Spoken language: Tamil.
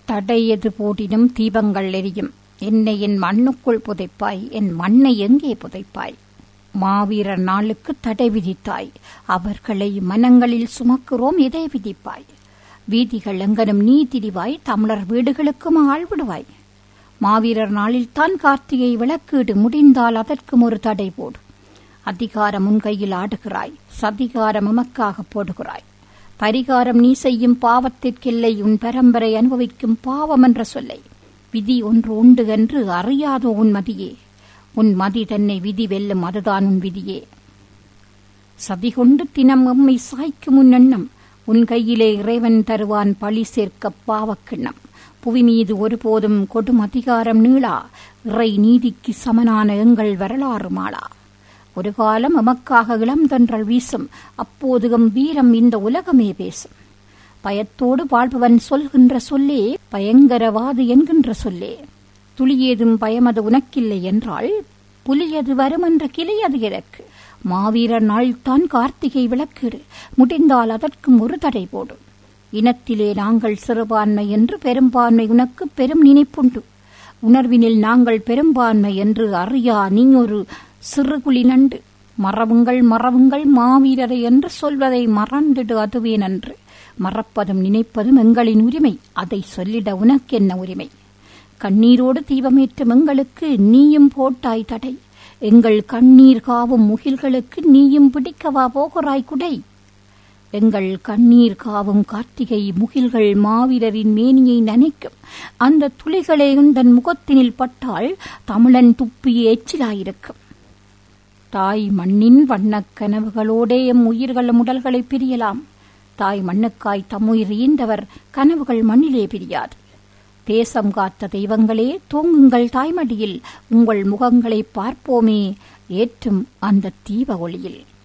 தடையது போடினும் தீபங்கள் எரியும் என்னை என் மண்ணுக்குள் புதைப்பாய் என் மண்ணை எங்கே புதைப்பாய் மாவீரர் நாளுக்கு தடை விதித்தாய் அவர்களை மனங்களில் சுமக்கிறோம் எதை விதிப்பாய் வீதிகள் எங்கனும் நீ திரிவாய் தமிழர் வீடுகளுக்கும் ஆள் விடுவாய் மாவீரர் நாளில் தான் கார்த்திகை விளக்கீடு முடிந்தால் அதற்கும் ஒரு தடை போடு அதிகாரம் உன் கையில் ஆடுகிறாய் சதிகாரம் எமக்காக போடுகிறாய் பரிகாரம் நீ செய்யும் பாவத்திற்கில்லை உன் பரம்பரை அனுபவிக்கும் பாவம் என்ற சொல்லை விதி ஒன்று உண்டு என்று அறியாதோ உன் மதியே உன் மதி தன்னை விதி வெல்லும் அதுதான் உன் விதியே சதி கொண்டு தினம் எம்மை சாய்க்கும் உன் எண்ணம் உன் கையிலே இறைவன் தருவான் பழி சேர்க்க பாவக்கிண்ணம் புவி மீது ஒருபோதும் கொடும் அதிகாரம் நீளா இறை நீதிக்கு சமனான எங்கள் வரலாறு மாளா ஒரு காலம் எமக்காக இளந்தன்றல் வீசும் அப்போது எம் வீரம் இந்த உலகமே பேசும் பயத்தோடு வாழ்பவன் சொல்கின்ற சொல்லே பயங்கரவாது என்கின்ற சொல்லே துளியேதும் பயமது உனக்கில்லை என்றால் புலியது வரும் என்ற கிளையது எனக்கு மாவீரர் நாள்தான் கார்த்திகை விளக்கீடு முடிந்தால் அதற்கும் ஒரு தடை போடும் இனத்திலே நாங்கள் சிறுபான்மை என்று பெரும்பான்மை உனக்கு பெரும் நினைப்புண்டு உணர்வினில் நாங்கள் பெரும்பான்மை என்று அறியா நீ ஒரு சிறுகுழி நண்டு மறவுங்கள் மறவுங்கள் மாவீரரை என்று சொல்வதை மறந்திடு அதுவே நன்று மறப்பதும் நினைப்பதும் எங்களின் உரிமை அதை சொல்லிட உனக்கென்ன உரிமை கண்ணீரோடு தீபமேற்றும் எங்களுக்கு நீயும் போட்டாய் தடை எங்கள் கண்ணீர் காவும் முகில்களுக்கு நீயும் பிடிக்கவா போகிறாய் குடை எங்கள் கண்ணீர் காவும் கார்த்திகை முகில்கள் மாவீரரின் மேனியை நனைக்கும் அந்த துளிகளே உந்தன் முகத்தினில் பட்டால் தமிழன் துப்பிய எச்சிலாயிருக்கும் தாய் மண்ணின் வண்ணக் கனவுகளோடே எம் உயிர்களும் உடல்களை பிரியலாம் தாய் மண்ணுக்காய் தம்முயிர் ஈந்தவர் கனவுகள் மண்ணிலே பிரியாது தேசம் காத்த தெய்வங்களே தூங்குங்கள் தாய்மடியில் உங்கள் முகங்களை பார்ப்போமே ஏற்றும் அந்த தீப ஒளியில்